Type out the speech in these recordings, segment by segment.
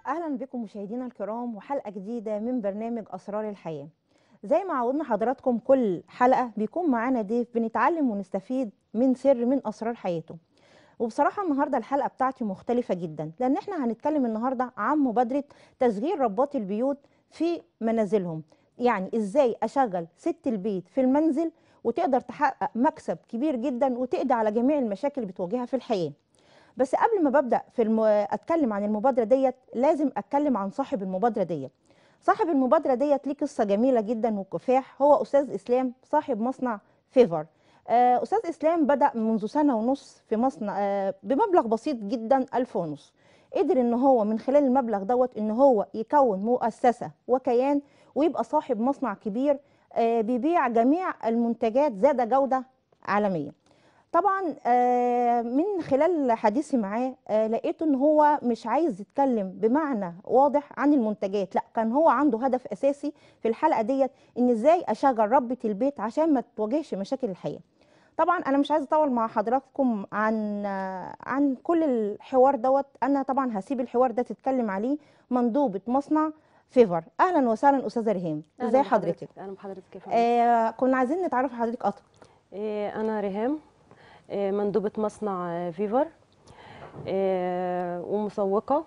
اهلا بكم مشاهدينا الكرام وحلقه جديده من برنامج اسرار الحياه زي ما عودنا حضراتكم كل حلقه بيكون معانا ضيف بنتعلم ونستفيد من سر من اسرار حياته وبصراحه النهارده الحلقه بتاعتي مختلفه جدا لان احنا هنتكلم النهارده عن مبادره تشغيل ربات البيوت في منازلهم يعني ازاي اشغل ست البيت في المنزل وتقدر تحقق مكسب كبير جدا وتقضي على جميع المشاكل اللي بتواجهها في الحياه بس قبل ما ببدا في الم... اتكلم عن المبادره ديت لازم اتكلم عن صاحب المبادره ديت صاحب المبادره ديت ليه قصه جميله جدا وكفاح هو استاذ اسلام صاحب مصنع فيفر آه، استاذ اسلام بدا منذ سنه ونص في مصنع آه، بمبلغ بسيط جدا ألف ونص قدر ان هو من خلال المبلغ دوت ان هو يكون مؤسسه وكيان ويبقى صاحب مصنع كبير آه، بيبيع جميع المنتجات ذات جوده عالميه طبعا آه، من خلال حديثي معاه آه، لقيته ان هو مش عايز يتكلم بمعنى واضح عن المنتجات لا كان هو عنده هدف اساسي في الحلقه ديت ان ازاي اشغل ربة البيت عشان ما تواجهش مشاكل الحياه طبعا انا مش عايزه اطول مع حضراتكم عن آه، عن كل الحوار دوت انا طبعا هسيب الحوار ده تتكلم عليه مندوبه مصنع فيفر اهلا وسهلا استاذه ريهام أهلاً ازي بحضرتك. حضرتك اهلا بحضرتك كيف حضرتك آه كنا عايزين نتعرف على حضرتك اكتر إيه انا ريهام إيه مندوبه مصنع آه، فيفر إيه ومسوقه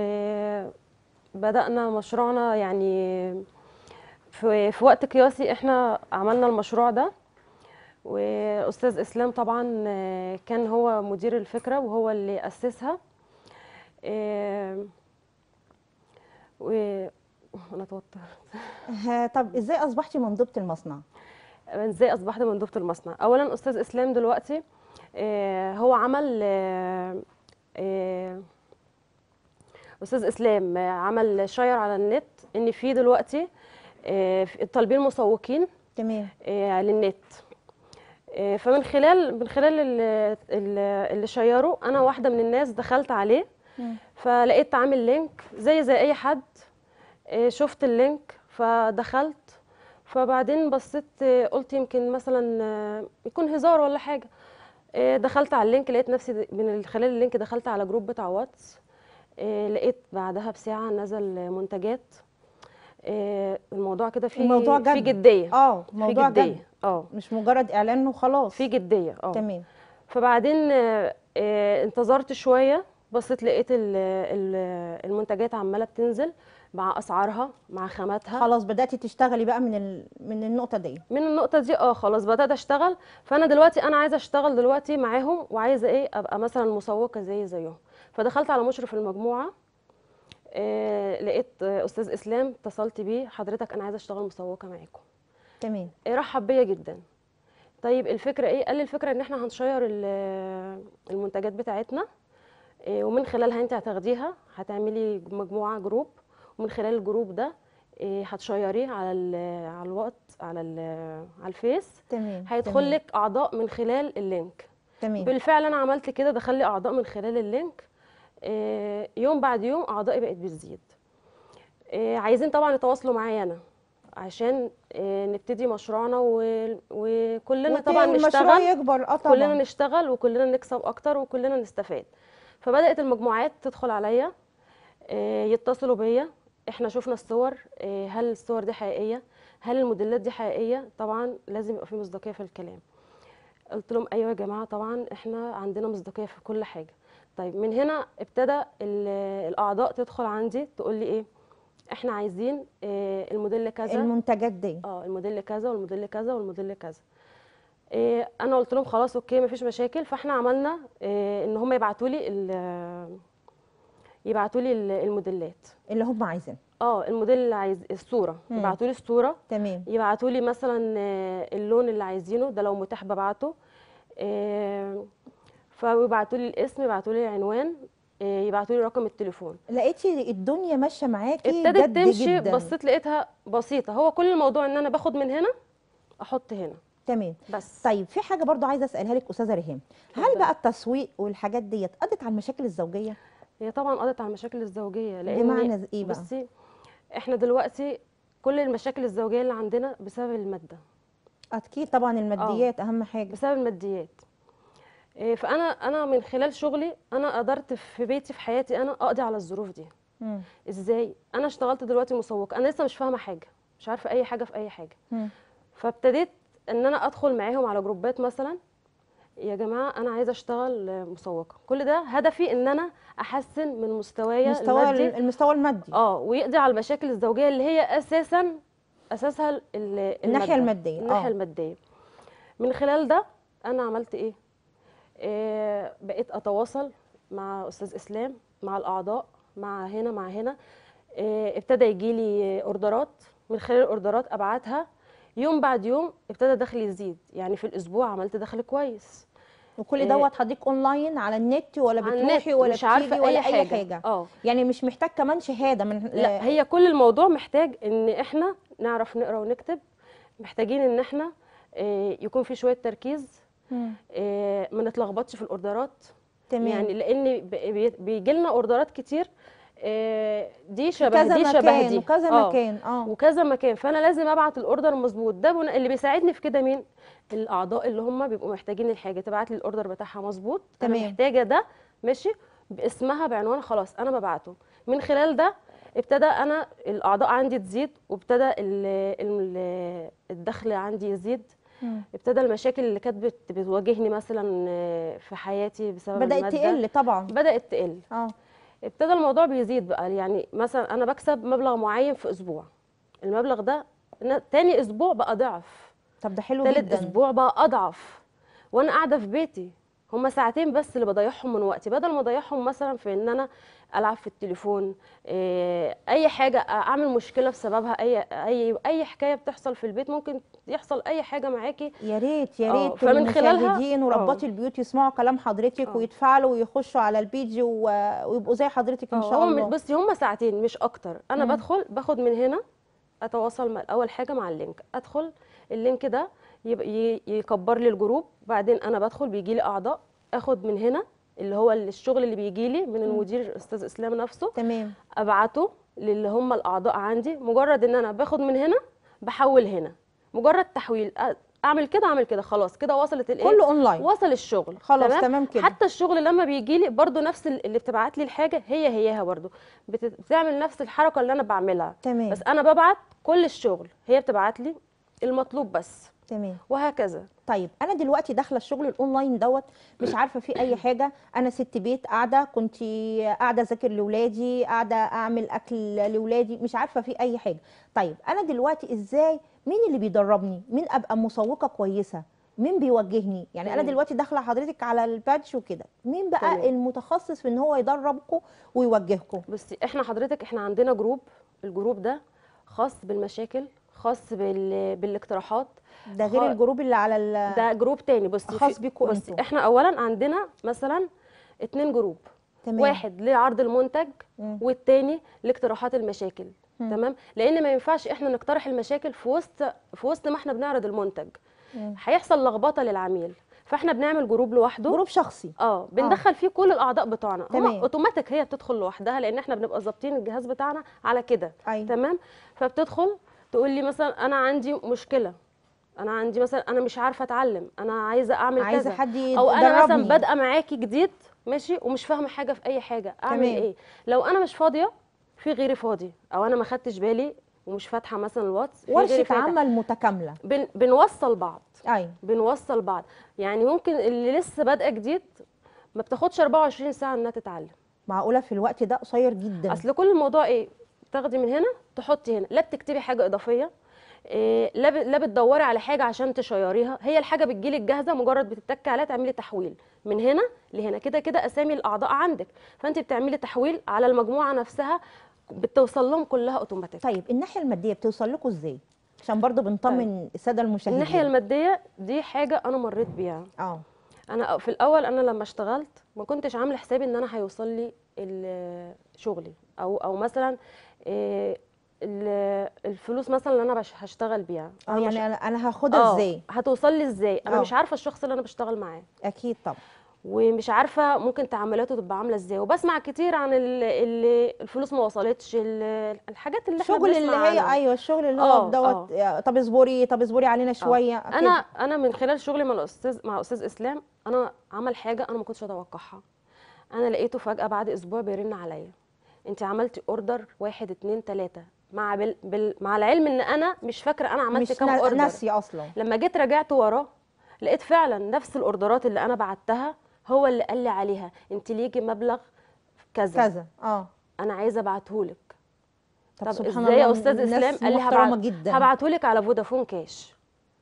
وبدانا مشروعنا يعني في, في وقت قياسي احنا عملنا المشروع ده واستاذ اسلام طبعا آه، كان هو مدير الفكره وهو اللي اسسها إيه و انا اتوترت ها طب ازاي اصبحتي مندوبه المصنع ازاي اصبحت مندوبه المصنع اولا استاذ اسلام دلوقتي آه، هو عمل آه، آه، استاذ اسلام آه، عمل شير على النت ان في دلوقتي آه، في- طالبين مسوقين تمام آه، للنت آه، فمن خلال من خلال ال- ال- اللي شيره انا واحده من الناس دخلت عليه مم. فلقيت عامل لينك زي زي اي حد آه، شفت اللينك فدخلت فبعدين بصيت آه، قلت يمكن مثلا آه، يكون هزار ولا حاجه آه، دخلت على اللينك لقيت نفسي د- من خلال اللينك دخلت على جروب بتاع واتس آه، لقيت بعدها بساعه نزل منتجات آه، الموضوع كده فيه الموضوع فيه جد. جديه اه في موضوع جديه جد اه مش مجرد اعلان وخلاص في جديه اه تمام فبعدين آه، آه، انتظرت شويه بصيت لقيت ال- ال- المنتجات عماله بتنزل مع اسعارها مع خاماتها خلاص بداتي تشتغلي بقى من ال... من النقطه دي من النقطه دي اه خلاص بدات اشتغل فانا دلوقتي انا عايزه اشتغل دلوقتي معاهم وعايزه ايه ابقى مثلا مسوقه زي زيهم فدخلت على مشرف المجموعه آه لقيت آه، استاذ اسلام اتصلت بيه حضرتك انا عايزه اشتغل مسوقه معاكم تمام إيه، رحب بيا جدا طيب الفكره ايه قال لي الفكره ان احنا هنشير ال- المنتجات بتاعتنا إيه، ومن خلالها انت هتاخديها هتعملي مجموعه جروب ومن خلال الجروب ده إيه، هتشيريه على ال- على الوقت على ال- على الفيس تمام هيدخل تمام. لك اعضاء من خلال اللينك تمام بالفعل انا عملت كده دخل لي اعضاء من خلال اللينك إيه، يوم بعد يوم اعضائي بقت بتزيد إيه، عايزين طبعا يتواصلوا معايا انا عشان إيه، نبتدي مشروعنا و- وكلنا وت- طبعا والمشروع نشتغل يكبر اه كلنا طبعا نشتغل وكلنا نكسب اكتر وكلنا نستفاد فبدات المجموعات تدخل عليا آه، يتصلوا بيا احنا شفنا الصور آه، هل الصور دي حقيقيه هل الموديلات دي حقيقيه طبعا لازم يبقى في مصداقيه في الكلام قلت لهم ايوه يا جماعه طبعا احنا عندنا مصداقيه في كل حاجه طيب من هنا ابتدى ال- الاعضاء تدخل عندي تقول لي ايه احنا عايزين آه، الموديل كذا المنتجات دي اه الموديل كذا والموديل كذا والموديل كذا إيه انا قلت لهم خلاص اوكي مفيش مشاكل فاحنا عملنا إيه ان هم يبعتوا لي يبعتوا لي الموديلات اللي هم عايزين اه الموديل اللي عايز الصوره مم. يبعتوا لي الصوره تمام يبعتوا لي مثلا آه، اللون اللي عايزينه ده لو متاح ببعته إيه فيبعتوا لي الاسم يبعتوا لي العنوان إيه يبعتوا لي رقم التليفون لقيتي الدنيا ماشيه معاكي ابتدت جد تمشي جدا بصيت لقيتها بسيطه هو كل الموضوع ان انا باخد من هنا احط هنا تمام بس طيب في حاجه برضو عايزه اسالها لك استاذه ريهام هل اتفضلي. بقى التسويق والحاجات ديت قضت على المشاكل الزوجيه هي طبعا قضت على المشاكل الزوجيه لان بمعنى ايه بقى بصي احنا دلوقتي كل المشاكل الزوجيه اللي عندنا بسبب الماده اكيد طبعا الماديات اهم حاجه بسبب الماديات إيه، فانا انا من خلال شغلي انا قدرت في بيتي في حياتي انا اقضي على الظروف دي مم. ازاي انا اشتغلت دلوقتي مسوقه انا لسه مش فاهمه حاجه مش عارفه اي حاجه في اي حاجه مم. فابتديت ان انا ادخل معاهم على جروبات مثلا يا جماعه انا عايزه اشتغل مسوقه كل ده هدفي ان انا احسن من مستوايا مستوى المادي المستوى المادي اه ويقضي على المشاكل الزوجيه اللي هي اساسا اساسها ال- الناحية المادة، المادية، الناحيه آه. الماديه من خلال ده انا عملت ايه آه بقيت اتواصل مع استاذ اسلام مع الاعضاء مع هنا مع هنا آه ابتدى يجي لي اوردرات من خلال الاوردرات ابعتها يوم بعد يوم ابتدى دخلي يزيد يعني في الاسبوع عملت دخل كويس وكل إيه. دوت حضرتك اونلاين على النت ولا على النت، بتروحي ولا مش عارفه بتيجي ولا اي حاجه, حاجه اه يعني مش محتاج كمان شهاده من لا هي كل الموضوع محتاج ان احنا نعرف نقرا ونكتب محتاجين ان احنا آه، يكون في شويه تركيز مم. آه، ما نتلخبطش في الاوردرات تمام يعني لان بيجي لنا اوردرات كتير آه، دي شبه كذا دي شبه مكان دي وكذا آه، مكان اه وكذا مكان فانا لازم ابعت الاوردر مظبوط ده بناء- اللي بيساعدني في كده مين الاعضاء اللي هم بيبقوا محتاجين الحاجه تبعت لي الاوردر بتاعها مظبوط انا تمام. محتاجه ده ماشي باسمها بعنوان خلاص انا ببعته من خلال ده ابتدى انا الاعضاء عندي تزيد وابتدى ال- ال- الدخل عندي يزيد مم. ابتدى المشاكل اللي كانت بت- بتواجهني مثلا آه، في حياتي بسبب بدات المادة تقل طبعا بدات تقل اه ابتدى الموضوع بيزيد بقى يعني مثلا انا بكسب مبلغ معين في اسبوع المبلغ ده ن- تاني اسبوع بقى ضعف طب ده حلو تالت جدا اسبوع بقى اضعف وانا قاعده في بيتي هما ساعتين بس اللي بضيعهم من وقتي بدل ما اضيعهم مثلا في ان انا العب في التليفون إيه، اي حاجه اعمل مشكله بسببها اي اي اي حكايه بتحصل في البيت ممكن يحصل اي حاجه معاكي يا ريت يا آه، ريت فمن خلالها- المشاهدين وربات آه. البيوت يسمعوا كلام حضرتك آه. ويتفاعلوا ويخشوا على البيج و... ويبقوا زي حضرتك ان آه، شاء هو الله من- بصي هم ساعتين مش اكتر انا مم. بدخل باخد من هنا اتواصل مع اول حاجه مع اللينك ادخل اللينك ده يبقى ي- يكبر لي الجروب بعدين انا بدخل بيجي لي اعضاء اخد من هنا اللي هو الشغل اللي بيجي لي من المدير استاذ اسلام نفسه تمام ابعته للي هم الاعضاء عندي مجرد ان انا باخد من هنا بحول هنا مجرد تحويل أ- اعمل كده اعمل كده خلاص كده وصلت الايه كله اونلاين وصل الشغل خلاص تمام كده حتى الشغل لما بيجي لي برضو نفس ال- اللي بتبعت لي الحاجه هي هياها برضو بت- بتعمل نفس الحركه اللي انا بعملها تمام بس انا ببعت كل الشغل هي بتبعت لي المطلوب بس تمام وهكذا طيب انا دلوقتي داخله الشغل الاونلاين دوت مش عارفه فيه اي حاجه انا ست بيت قاعده كنت قاعده اذاكر لاولادي قاعده اعمل اكل لاولادي مش عارفه فيه اي حاجه طيب انا دلوقتي ازاي مين اللي بيدربني مين ابقى مسوقه كويسه مين بيوجهني يعني انا تمام. دلوقتي داخله حضرتك على البادج وكده مين بقى تمام. المتخصص في ان هو يدربكم ويوجهكم بصي احنا حضرتك احنا عندنا جروب الجروب ده خاص بالمشاكل خاص بال... بالاقتراحات ده غير خ- الجروب اللي على ال ده جروب تاني بصي خاص في- بيكوا بصي انتوا. احنا اولا عندنا مثلا اتنين جروب تمام واحد لعرض المنتج مم. والتاني لاقتراحات المشاكل مم. تمام لان ما ينفعش احنا نقترح المشاكل في وسط في وسط ما احنا بنعرض المنتج مم. هيحصل لخبطه للعميل فاحنا بنعمل جروب لوحده جروب شخصي اه بندخل فيه كل الاعضاء بتوعنا تمام. هم اوتوماتيك هي بتدخل لوحدها لان احنا بنبقى ظابطين الجهاز بتاعنا على كده ايوه تمام فبتدخل تقول لي مثلا انا عندي مشكله انا عندي مثلا انا مش عارفه اتعلم انا عايزه اعمل عايزه كذا حد او انا مثلا يدربني. بادئه معاكي جديد ماشي ومش فاهمه حاجه في اي حاجه اعمل تمام. ايه لو انا مش فاضيه في غيري فاضي او انا ما خدتش بالي ومش فاتحه مثلا الواتس في غيري ورشه فاتح. عمل متكامله بن بنوصل بعض ايوه بنوصل بعض يعني ممكن اللي لسه بادئه جديد ما بتاخدش 24 ساعه انها تتعلم معقوله في الوقت ده قصير جدا اصل كل الموضوع ايه تاخدي من هنا تحطي هنا لا بتكتبي حاجه اضافيه إيه لا ب- لا بتدوري على حاجه عشان تشيريها هي الحاجه بتجيلك جاهزه مجرد بتتكي عليها تعملي تحويل من هنا لهنا كده كده اسامي الاعضاء عندك فانت بتعملي تحويل على المجموعه نفسها بتوصل لهم كلها اوتوماتيك طيب الناحيه الماديه بتوصل لكم ازاي عشان برضو بنطمن الساده المشاهدين الناحيه الماديه دي حاجه انا مريت بيها اه انا في الاول انا لما اشتغلت ما كنتش عامله حسابي ان انا هيوصل لي ال- شغلي او او مثلا إيه، ال- الفلوس مثلا اللي انا بش- هشتغل بيها اه أنا مش- يعني انا انا هاخدها آه، ازاي هتوصل لي ازاي انا آه. مش عارفه الشخص اللي انا بشتغل معاه اكيد طبعا ومش عارفه ممكن تعاملاته تبقى عامله ازاي وبسمع كتير عن ال- اللي الفلوس ما وصلتش ال- الحاجات اللي احنا الشغل اللي بنسمع هي عنها. ايوه الشغل اللي آه، هو دوت آه، طب اصبري طب اصبري علينا شويه كده. انا انا من خلال شغلي مع الاستاذ مع استاذ اسلام انا عمل حاجه انا ما كنتش اتوقعها انا لقيته فجاه بعد اسبوع بيرن عليا انت عملتي اوردر واحد اتنين تلاته مع بال... بال... مع العلم ان انا مش فاكره انا عملت مش كام نا- اوردر ناسيه اصلا لما جيت راجعت وراه لقيت فعلا نفس الاوردرات اللي انا بعتها هو اللي قال لي عليها انت ليكي مبلغ كذا, كذا اه انا عايزه ابعتهولك طب سبحان ازاي يا الله، استاذ الناس اسلام قال لي محترمة هبعت جدا هبعتهولك على فودافون كاش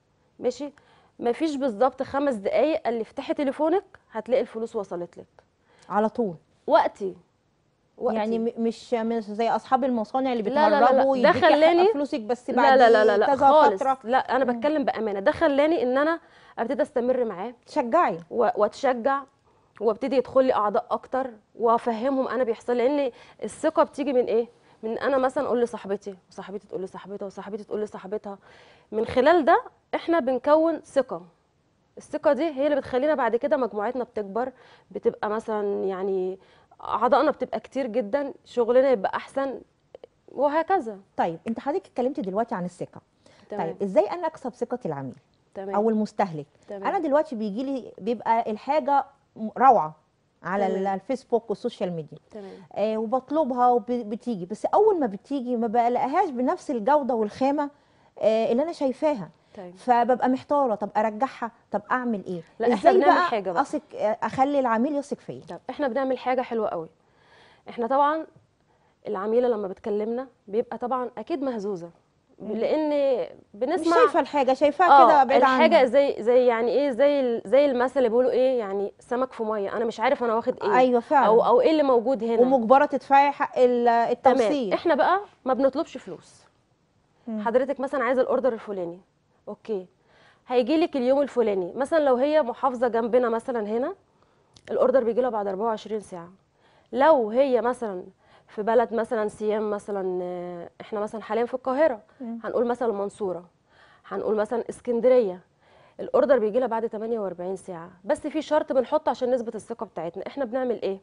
ماشي مفيش بالظبط خمس دقايق قال لي افتحي تليفونك هتلاقي الفلوس وصلت لك على طول وقتي وقتي يعني م- مش مش زي اصحاب المصانع اللي لا لا لا لا، بيتهربوا ده يديكي حق خلاني- فلوسك بس لا بعد لا لا لا, لا كذا خالص فتره لا انا مم. بتكلم بامانه ده خلاني ان انا ابتدي استمر معاه تشجعي و- واتشجع وابتدي يدخل لي اعضاء اكتر وافهمهم انا بيحصل لي. لان الثقه بتيجي من ايه من انا مثلا اقول لصاحبتي وصاحبتي تقول لصاحبتها وصاحبتي تقول لصاحبتها من خلال ده احنا بنكون ثقه الثقه دي هي اللي بتخلينا بعد كده مجموعتنا بتكبر بتبقى مثلا يعني اعضائنا بتبقى كتير جدا شغلنا يبقى احسن وهكذا طيب انت حضرتك اتكلمتي دلوقتي عن الثقه تمام طيب ازاي انا اكسب ثقه العميل تمام او المستهلك تمام. انا دلوقتي بيجي لي بيبقى الحاجه م- روعه على ال- تمام. الفيسبوك والسوشيال ميديا تمام آه وبطلبها وبتيجي بس اول ما بتيجي ما بلاقيهاش بنفس الجوده والخامه آه اللي انا شايفاها طيب فببقى محتاره طب ارجعها طب اعمل ايه لا، إحنا ازاي بنعمل بقى, حاجة بقى. اثق آه، اخلي العميل يثق فيا طب احنا بنعمل حاجه حلوه قوي احنا طبعا العميله لما بتكلمنا بيبقى طبعا اكيد مهزوزه لان مش بنسمع شايفه الحاجه شايفاها كده اه بعيد عنها الحاجه زي زي يعني ايه زي ال- زي المثل اللي بيقولوا ايه يعني سمك في ميه انا مش عارف انا واخد ايه ايوه فعلا او او ايه اللي موجود هنا ومجبره تدفعي حق ال- تمام التوصيل احنا بقى ما بنطلبش فلوس مم. حضرتك مثلا عايزه الاوردر الفلاني اوكي هيجي لك اليوم الفلاني مثلا لو هي محافظه جنبنا مثلا هنا الاوردر بيجي لها بعد 24 ساعه لو هي مثلا في بلد مثلا سيام مثلا آه، احنا مثلا حاليا في القاهره مم. هنقول مثلا المنصوره هنقول مثلا اسكندريه الاوردر بيجي لها بعد 48 ساعه بس في شرط بنحطه عشان نثبت الثقه بتاعتنا احنا بنعمل ايه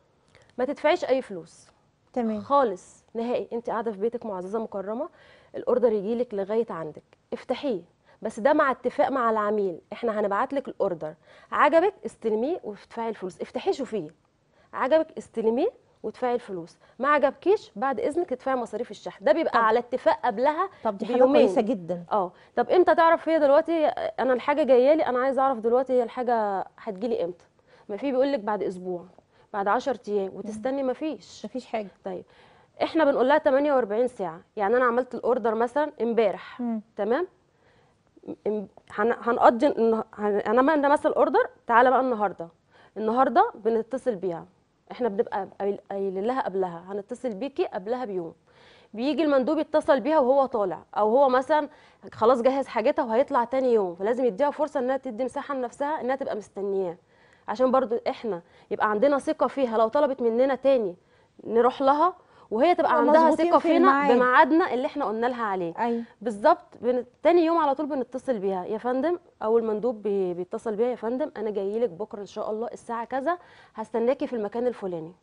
ما تدفعيش اي فلوس تمام خالص نهائي انت قاعده في بيتك معززه مكرمه الاوردر يجي لك لغايه عندك افتحيه بس ده مع اتفاق مع العميل احنا هنبعت لك الاوردر عجبك استلميه وادفعي الفلوس افتحيه شوفيه عجبك استلميه وادفعي الفلوس ما عجبكيش بعد اذنك تدفعي مصاريف الشحن ده بيبقى طب- على اتفاق قبلها طب دي حاجه بيومين. كويسه جدا اه طب امتى تعرف هي دلوقتي انا الحاجه جايه لي انا عايزه اعرف دلوقتي هي الحاجه هتجيلي امتى ما في بيقول لك بعد اسبوع بعد 10 ايام وتستني ما فيش مفيش حاجه طيب احنا بنقول لها 48 ساعه يعني انا عملت الاوردر مثلا امبارح مم. تمام ام- هن- هنقضي النه- هن- انا عملنا مثلا الاوردر تعالى بقى النهارده النهارده بنتصل بيها احنا بنبقى قايل- قايلين لها قبلها هنتصل بيكي قبلها بيوم بيجي المندوب يتصل بيها وهو طالع او هو مثلا خلاص جهز حاجتها وهيطلع تاني يوم فلازم يديها فرصه انها تدي مساحه لنفسها انها تبقى مستنياه عشان برضو احنا يبقى عندنا ثقه فيها لو طلبت مننا تاني نروح لها وهي تبقى نبقى عندها مظبوطين ثقه في فينا الميعاد. بميعادنا اللي احنا قلنا لها عليه ايوه بالظبط بن... تاني يوم على طول بنتصل بيها يا فندم او المندوب بي... بيتصل بيها يا فندم انا جاي لك بكره ان شاء الله الساعه كذا هستناكي في المكان الفلاني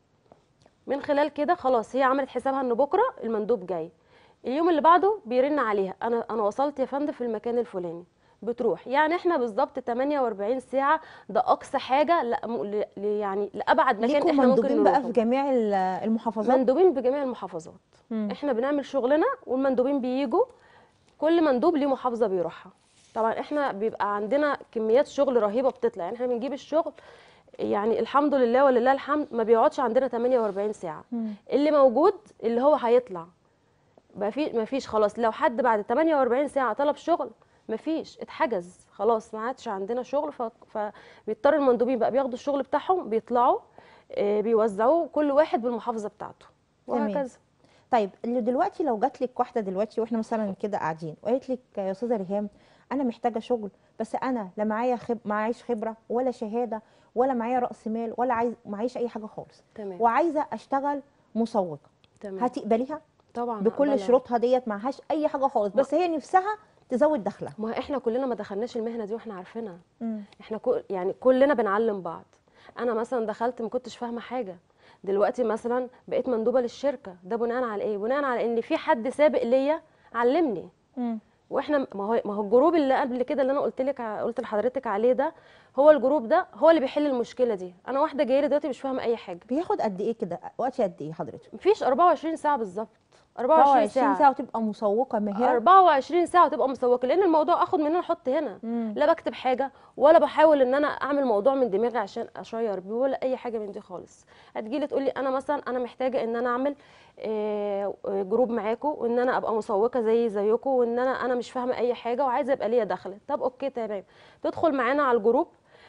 من خلال كده خلاص هي عملت حسابها ان بكره المندوب جاي اليوم اللي بعده بيرن عليها انا انا وصلت يا فندم في المكان الفلاني بتروح يعني احنا بالظبط 48 ساعه ده اقصى حاجه لا م... ل... ل- يعني لابعد مكان ليكوا احنا ممكن مندوبين بقى نروحه في جميع ال- المحافظات مندوبين بجميع المحافظات مم. احنا بنعمل شغلنا والمندوبين بيجوا كل مندوب ليه محافظه بيروحها طبعا احنا بيبقى عندنا كميات شغل رهيبه بتطلع يعني احنا بنجيب الشغل يعني الحمد لله ولله الحمد ما بيقعدش عندنا 48 ساعه مم. اللي موجود اللي هو هيطلع ما في ما فيش خلاص لو حد بعد 48 ساعه طلب شغل ما فيش اتحجز خلاص ما عادش عندنا شغل ف- فبيضطر المندوبين بقى بياخدوا الشغل بتاعهم بيطلعوا آه، بيوزعوه كل واحد بالمحافظه بتاعته تمام. وهكذا طيب اللي دلوقتي لو جات لك واحده دلوقتي واحنا مثلا كده قاعدين وقالت لك يا استاذه ريهام انا محتاجه شغل بس انا لا معايا خب... معيش خبره ولا شهاده ولا معايا راس مال ولا عايز معيش اي حاجه خالص تمام وعايزه اشتغل مسوقه تمام هتقبليها طبعا بكل هقبلها. شروطها ديت معهاش اي حاجه خالص بس هي نفسها تزود دخلها ما احنا كلنا ما دخلناش المهنه دي واحنا عارفينها مم. احنا كل يعني كلنا بنعلم بعض انا مثلا دخلت ما كنتش فاهمه حاجه دلوقتي مثلا بقيت مندوبه للشركه ده بناء على ايه بناء على ان في حد سابق ليا علمني مم. واحنا ما هو ما هو الجروب اللي قبل كده اللي انا قلت لك ع- قلت لحضرتك عليه ده هو الجروب ده هو اللي بيحل المشكله دي انا واحده جايه لي دلوقتي مش فاهمه اي حاجه بياخد قد ايه كده وقت قد ايه حضرتك مفيش 24 ساعه بالظبط 24 24 ساعه ساعه وتبقى مسوقه ماهره 24 ساعه وتبقى مسوقه لان الموضوع اخد من هنا احط هنا مم. لا بكتب حاجه ولا بحاول ان انا اعمل موضوع من دماغي عشان اشير بيه ولا اي حاجه من دي خالص هتجيلي تقولي انا مثلا انا محتاجه ان انا اعمل آه، آه، جروب معاكم وان انا ابقى مسوقه زي زيكم وان انا انا مش فاهمه اي حاجه وعايزه يبقى ليا دخل طب اوكي تمام تدخل معانا على الجروب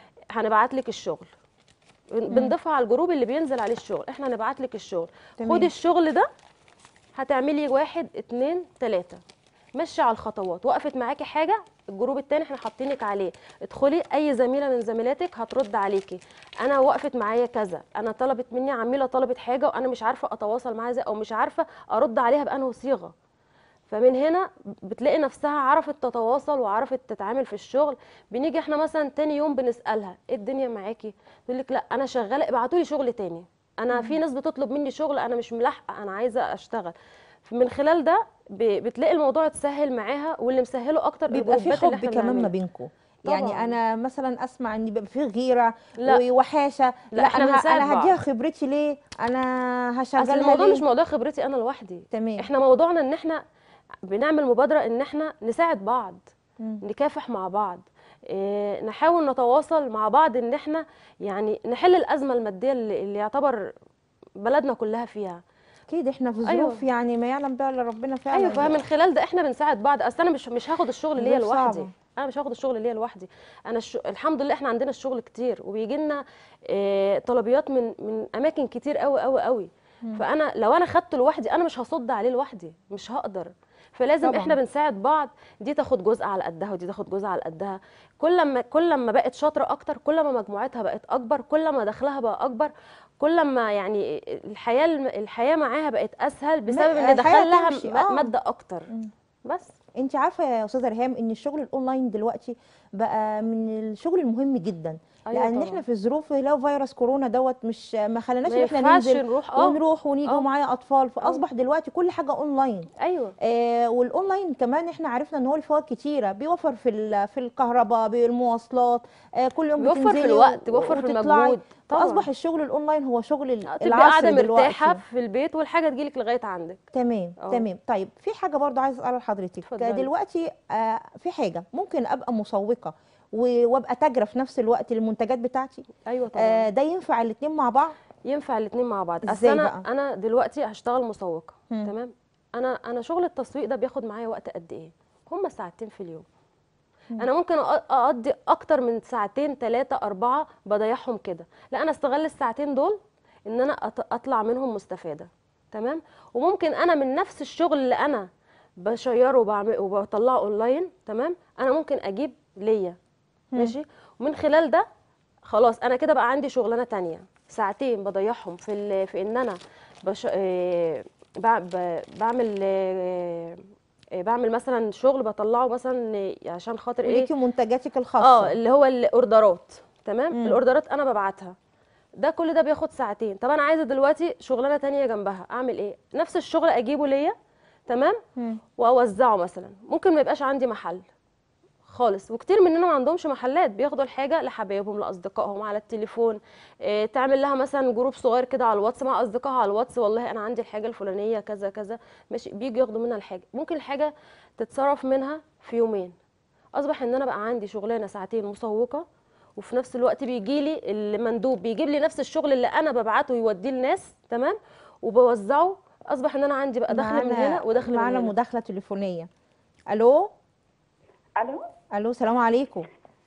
هنبعت لك الشغل بنضيفها على الجروب اللي بينزل عليه الشغل احنا هنبعت لك الشغل تمام. خدي الشغل ده هتعملي واحد اتنين تلاتة مشي على الخطوات وقفت معاكي حاجة الجروب التاني احنا حاطينك عليه ادخلي اي زميلة من زميلاتك هترد عليكي انا وقفت معايا كذا انا طلبت مني عميلة طلبت حاجة وانا مش عارفة اتواصل معاها ازاي او مش عارفة ارد عليها بانه صيغة فمن هنا بتلاقي نفسها عرفت تتواصل وعرفت تتعامل في الشغل بنيجي احنا مثلا تاني يوم بنسالها ايه الدنيا معاكي تقول لك لا انا شغاله ابعتوا لي شغل تاني انا في ناس بتطلب مني شغل انا مش ملاحقه انا عايزه اشتغل من خلال ده ب- بتلاقي الموضوع اتسهل معاها واللي مسهله اكتر بيبقى في الجروبات اللي حب احنا كمان ما بنعملها. بينكم يعني طبعاً. انا مثلا اسمع ان بيبقى في غيره لا. ووحاشه لا, إحنا انا ه- بنساعد انا هديها بعض. خبرتي ليه انا اصل هشغلها الموضوع ليه مش موضوع خبرتي انا لوحدي تمام احنا موضوعنا ان احنا بنعمل مبادره ان احنا نساعد بعض مم. نكافح مع بعض إيه، نحاول نتواصل مع بعض ان احنا يعني نحل الازمه الماديه اللي, اللي يعتبر بلدنا كلها فيها اكيد احنا في أيوة. ظروف يعني ما يعلم بها الا ربنا فعلا ايوه فمن خلال ده احنا بنساعد بعض اصل انا مش مش هاخد الشغل ليا ظروف لوحدي صعبة. انا مش هاخد الشغل ليا لوحدي انا الش... الحمد لله احنا عندنا الشغل كتير وبيجي لنا إيه طلبيات من من اماكن كتير قوي قوي قوي فانا لو انا خدته لوحدي انا مش هصد عليه لوحدي مش هقدر فلازم طبعاً. احنا بنساعد بعض دي تاخد جزء على قدها ودي تاخد جزء على قدها كل ما كل ما بقت شاطره اكتر كل ما مجموعتها بقت اكبر كل ما دخلها بقى اكبر كل ما يعني الحياه الحياه معاها بقت اسهل بسبب ان الحياة دخل لها تمشي، م- آه. ماده اكتر مم. بس انت عارفه يا استاذه ريهام ان الشغل الاونلاين دلوقتي بقى من الشغل المهم جدا أيوة لان طبعاً. احنا في الظروف لو فيروس كورونا دوت مش ما خلاناش ما ان احنا ينفعش ننزل نروح اه ونروح ونيجي آه. ومعايا اطفال فاصبح دلوقتي كل حاجه اونلاين ايوه آه والاونلاين كمان احنا عرفنا ان هو له فوائد كتيره بيوفر في ال- في الكهرباء بالمواصلات آه كل يوم بيوفر في بتنزلي الوقت و- بيوفر في وتطلعي. المجهود طبعا فاصبح الشغل الاونلاين هو شغل ال- تبقى العصر قاعده دلوقتي مرتاحه في البيت والحاجه تجيلك لغايه عندك تمام اه. تمام طيب في حاجه برضو عايزه اسالها لحضرتك اتفضلي. دلوقتي آه في حاجه ممكن ابقى مسوقه و- وابقى تاجره في نفس الوقت للمنتجات بتاعتي ايوه طبعا آه ده ينفع الاثنين مع بعض ينفع الاثنين مع بعض اصل ازاي انا بقى؟ انا دلوقتي هشتغل مسوقه مم. تمام انا انا شغل التسويق ده بياخد معايا وقت قد ايه هم ساعتين في اليوم انا ممكن أق- اقضي اكتر من ساعتين ثلاثة أربعة بضيعهم كده لا انا استغل الساعتين دول ان انا أط- اطلع منهم مستفادة تمام وممكن انا من نفس الشغل اللي انا بشيره وبعمل وبطلعه اونلاين تمام انا ممكن اجيب ليا ماشي ومن خلال ده خلاص انا كده بقى عندي شغلانه تانية ساعتين بضيعهم في ال- في ان انا بش... آه، بع- ب- بعمل آه، آه، بعمل مثلا شغل بطلعه مثلا آه، عشان خاطر ايه وليكي منتجاتك الخاصه اه اللي هو الاوردرات تمام مم. الاوردرات انا ببعتها ده كل ده بياخد ساعتين طب انا عايزه دلوقتي شغلانه تانية جنبها اعمل ايه نفس الشغل اجيبه ليا تمام مم. واوزعه مثلا ممكن ما يبقاش عندي محل خالص وكتير مننا ما عندهمش محلات بياخدوا الحاجه لحبايبهم لاصدقائهم على التليفون إيه تعمل لها مثلا جروب صغير كده على الواتس مع اصدقائها على الواتس والله انا عندي الحاجه الفلانيه كذا كذا ماشي بيجوا ياخدوا منها الحاجه ممكن الحاجه تتصرف منها في يومين اصبح ان انا بقى عندي شغلانه ساعتين مسوقه وفي نفس الوقت بيجي لي المندوب بيجيب لي نفس الشغل اللي انا ببعته يوديه للناس تمام وبوزعه اصبح ان انا عندي بقى دخل من معانا- هنا ودخل من معانا هنا مداخله تليفونيه الو الو الو سلام عليكم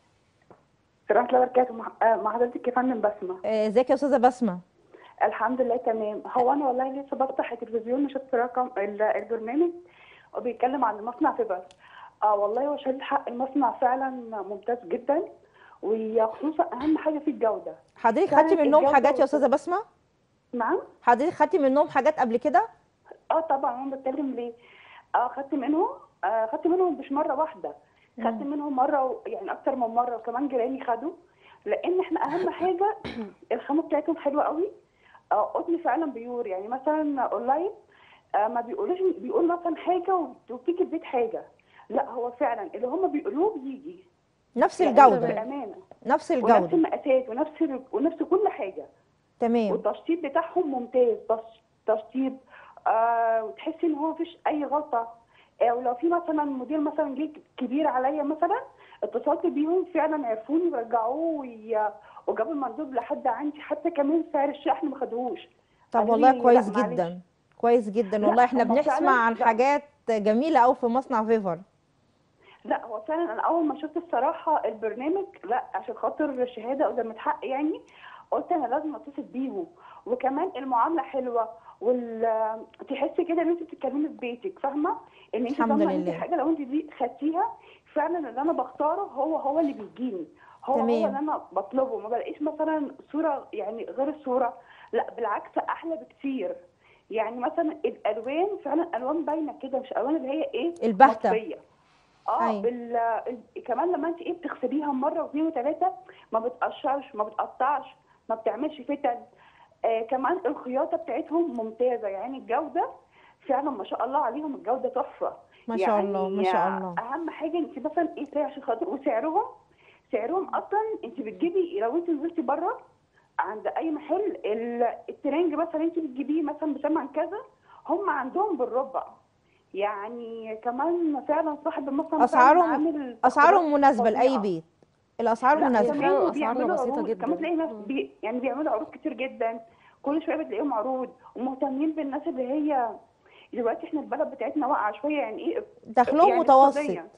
ورحمة الله وبركاته مع آه، مع حضرتك يا فندم بسمة آه، ازيك يا استاذه بسمه الحمد لله تمام هو انا والله لسه بفتح التلفزيون شفت رقم ال- البرنامج وبيتكلم عن المصنع في بس اه والله هو شهادة حق المصنع فعلا ممتاز جدا وخصوصا اهم حاجة فيه الجودة حضرتك فعلاً خدتي منهم الجودة حاجات يا والت- استاذه بسمه نعم حضرتك خدتي منهم حاجات قبل كده اه طبعا انا بتكلم ليه اه خدت منهم آه خدت منهم مش مره واحده خدت منهم مره و... يعني اكتر من مره وكمان جيراني خدوا لان احنا اهم حاجه الخامه بتاعتهم حلوه قوي اه قطن فعلا بيور يعني مثلا اونلاين آه ما بيقولوش بيقول مثلا حاجه وتيجي البيت حاجه لا هو فعلا اللي هم بيقولوه بيجي نفس يعني الجودة بامانه نفس ونفس الجودة المقاسات ونفس ال- ونفس كل حاجه تمام والتشطيب بتاعهم ممتاز تش- تشطيب آه وتحسي ان هو مفيش اي غلطه آه ولو في مثلا مدير مثلا جه كبير عليا مثلا اتصلت بيهم فعلا عرفوني ورجعوه وي- وجابوا المندوب لحد عندي حتى كمان سعر الشحن ما خدوهوش طب قالوا والله لي كويس لا معلش. جدا كويس جدا لا، والله احنا هما بنسمع فعلاً- عن لا. حاجات جميلة قوي في مصنع فيفر لا هو فعلا انا اول ما شفت الصراحه البرنامج لا عشان خاطر الشهاده قدام الحق يعني قلت انا لازم اتصل بيهم وكمان المعامله حلوه وال تحسي كده ان انت بتتكلمي في بيتك فاهمه ان انت الحمد فاهمه ان انت لله. حاجه لو انت دي خدتيها فعلا اللي انا بختاره هو هو اللي بيجيني هو تمام. هو اللي انا بطلبه ما بلاقيش مثلا صوره يعني غير الصوره لا بالعكس احلى بكتير يعني مثلا الالوان فعلا الوان باينه كده مش الوان اللي هي ايه البهتة. مطفيه اه أيوة. ال... ال... كمان لما انت ايه بتغسليها مره واثنين وثلاثه ما بتقشرش ما بتقطعش ما بتعملش فتن آه كمان الخياطه بتاعتهم ممتازه يعني الجوده فعلا ما شاء الله عليهم الجوده تحفه ما شاء الله ما شاء الله اهم حاجه انت مثلا ايه تلاقي عشان خاطر وسعرهم سعرهم اصلا انت بتجيبي لو انت نزلتي بره عند اي محل ال- الترنج مثلا انت بتجيبيه مثلا بثمن كذا هم عندهم بالربع يعني كمان فعلا صاحب المصنع أسعارهم- فعلاً عامل اسعارهم مناسبة فظيعة. لاي بيت الاسعار لا مناسبة كمان فعلاً أسعارنا بيعملوا بسيطة عروض جداً. كمان تلاقي ناس مم. بي يعني بيعملوا عروض كتير جدا كل شويه بتلاقيهم عروض ومهتمين بالناس اللي هي دلوقتي احنا البلد بتاعتنا واقعه شويه يعني ايه دخلهم يعني متوسط اقتصادياً.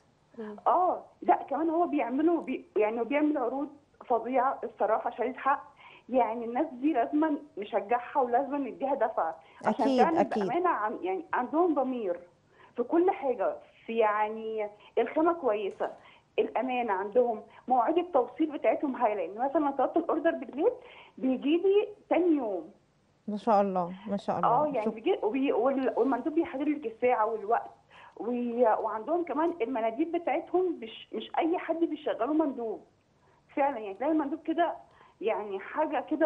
اه لا كمان هو بيعملوا بي يعني هو بيعمل عروض فظيعه الصراحه شديد حق يعني الناس دي لازم نشجعها ولازم نديها دفعه عشان أكيد، فعلا أكيد. بامانه عن يعني عندهم ضمير في كل حاجه في يعني الخامه كويسه الامانه عندهم مواعيد التوصيل بتاعتهم هايله يعني مثلا لو طلبت الاوردر بالليل بيجي لي تاني يوم ما شاء الله ما شاء اه الله يعني شوف بيجي وبي وال- والمندوب بيحدد لك الساعه والوقت وي- وعندهم كمان المناديب بتاعتهم مش مش اي حد بيشغله مندوب فعلا يعني تلاقي المندوب كده يعني حاجه كده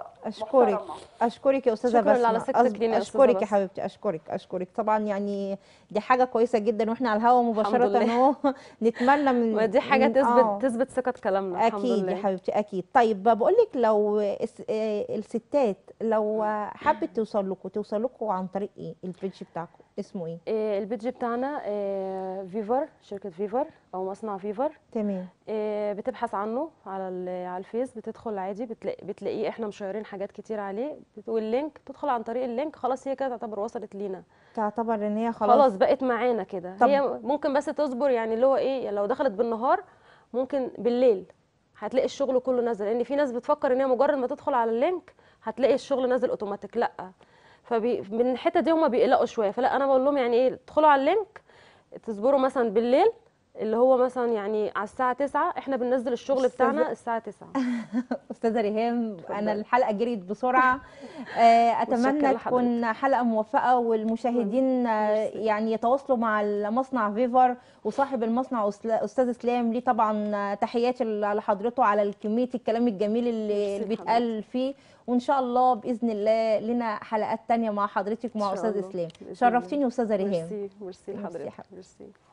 اشكرك محترمة. اشكرك يا استاذه شكراً بسمه على ثقتك أز- لينا يا أستاذة اشكرك يا بسمة. حبيبتي اشكرك اشكرك طبعا يعني دي حاجه كويسه جدا واحنا على الهوا مباشره لله. اهو نتمنى من ما دي حاجة من- تثبت آه. تثبت ثقة كلامنا الحمد اكيد يا لله حبيبتي اكيد طيب بقول لك لو الس- آه، الستات لو حبت توصل لكم توصل لكم عن طريق ايه البيج بتاعكم اسمه ايه إيه، البيدج بتاعنا إيه، فيفر شركة فيفر أو مصنع فيفر تمام إيه، بتبحث عنه على ال- على الفيس بتدخل عادي بتلاقي بتلاقيه احنا مشيرين حاجات كتير عليه بت- واللينك تدخل عن طريق اللينك خلاص هي كده تعتبر وصلت لينا تعتبر ان هي خلاص, خلاص بقت معانا كده طب- هي ممكن بس تصبر يعني اللي هو ايه لو دخلت بالنهار ممكن بالليل هتلاقي الشغل كله نازل لان في ناس بتفكر ان هي مجرد ما تدخل على اللينك هتلاقي الشغل نازل اوتوماتيك لا فبي من الحته دي هم بيقلقوا شويه فلا انا بقول لهم يعني ايه ادخلوا على اللينك تصبروا مثلا بالليل اللي هو مثلا يعني على الساعه 9 احنا بننزل الشغل أستاذة- بتاعنا الساعه 9 استاذه ريهام انا اتفضلي. الحلقه جريت بسرعه آه، اتمنى متشكرة تكون حلقه موفقه والمشاهدين آه، ميرسي. يعني يتواصلوا مع المصنع فيفر وصاحب المصنع أسلا- استاذ اسلام ليه طبعا آه، تحياتي لحضرته على كميه الكلام الجميل اللي ميرسي اللي بيتقال فيه وان شاء الله باذن الله لنا حلقات تانية مع حضرتك ومع إن شاء استاذ الله. اسلام بإذن الله. شرفتيني يا استاذه ريهام ميرسي ميرسي ميرسي يا لحضرتك حبيبتي. ميرسي